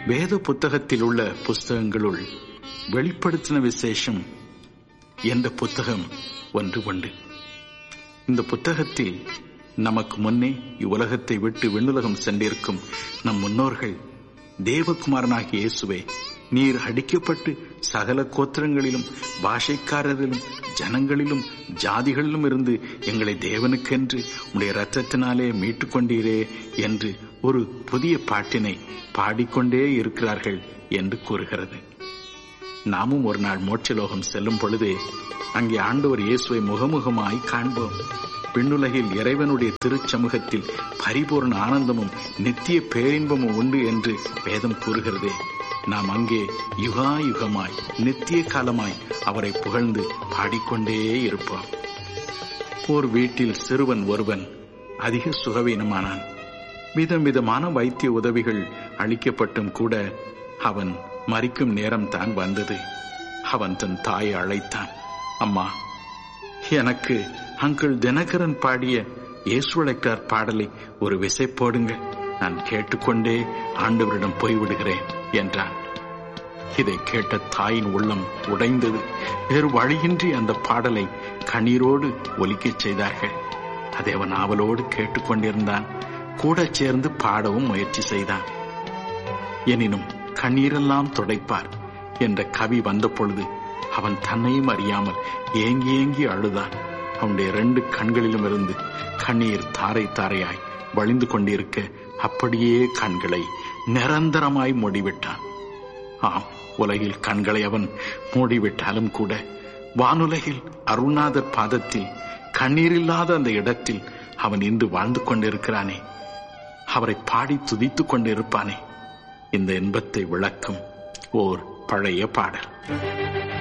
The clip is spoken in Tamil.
வேத புத்தகத்தில் உள்ள புஸ்தகங்களுள் வெளிப்படுத்தின விசேஷம் என்ற புத்தகம் ஒன்று உண்டு இந்த புத்தகத்தில் நமக்கு முன்னே இவ்வுலகத்தை விட்டு விண்ணுலகம் சென்றிருக்கும் நம் முன்னோர்கள் தேவகுமாரனாகிய இயேசுவே நீர் அடிக்கப்பட்டு சகல கோத்திரங்களிலும் பாஷைக்காரரிலும் ஜனங்களிலும் ஜாதிகளிலும் இருந்து எங்களை தேவனுக்கென்று உடைய இரத்தத்தினாலே மீட்டுக் கொண்டீரே என்று ஒரு புதிய பாட்டினை பாடிக்கொண்டே இருக்கிறார்கள் என்று கூறுகிறது நாமும் ஒரு நாள் மோட்சலோகம் செல்லும் பொழுது அங்கே ஆண்டவர் இயேசுவை முகமுகமாய் காண்போம் விண்ணுலகில் இறைவனுடைய திருச்சமூகத்தில் பரிபூர்ண ஆனந்தமும் நித்திய பேரின்பமும் உண்டு என்று வேதம் கூறுகிறதே நாம் அங்கே யுகா யுகமாய் நித்திய காலமாய் அவரை புகழ்ந்து பாடிக்கொண்டே இருப்போம் ஓர் வீட்டில் சிறுவன் ஒருவன் அதிக சுகவீனமானான் விதம் விதமான வைத்திய உதவிகள் அளிக்கப்பட்டும் கூட அவன் மறிக்கும் நேரம் தான் வந்தது அவன் தன் தாயை அழைத்தான் அம்மா எனக்கு அங்கிள் தினகரன் பாடிய இயேசுழைக்கார் பாடலை ஒரு விசை போடுங்க நான் கேட்டுக்கொண்டே ஆண்டவரிடம் போய்விடுகிறேன் என்றான் இதை கேட்ட தாயின் உள்ளம் உடைந்தது வேறு வழியின்றி அந்த பாடலை கண்ணீரோடு ஒலிக்கச் செய்தார்கள் அதை அவன் ஆவலோடு கேட்டுக்கொண்டிருந்தான் கூட சேர்ந்து பாடவும் முயற்சி செய்தான் எனினும் கண்ணீரெல்லாம் துடைப்பார் என்ற கவி வந்த பொழுது அவன் தன்னையும் அறியாமல் ஏங்கி ஏங்கி அழுதான் அவனுடைய ரெண்டு கண்களிலும் இருந்து கண்ணீர் தாரை தாரையாய் வழிந்து கொண்டிருக்க அப்படியே கண்களை நிரந்தரமாய் மூடிவிட்டான் ஆம் உலகில் கண்களை அவன் மூடிவிட்டாலும் கூட வானுலகில் அருணாதர் பாதத்தில் கண்ணீரில்லாத அந்த இடத்தில் அவன் இன்று வாழ்ந்து கொண்டிருக்கிறானே அவரை பாடி துதித்துக் கொண்டிருப்பானே இந்த இன்பத்தை விளக்கும் ஓர் பழைய பாடல்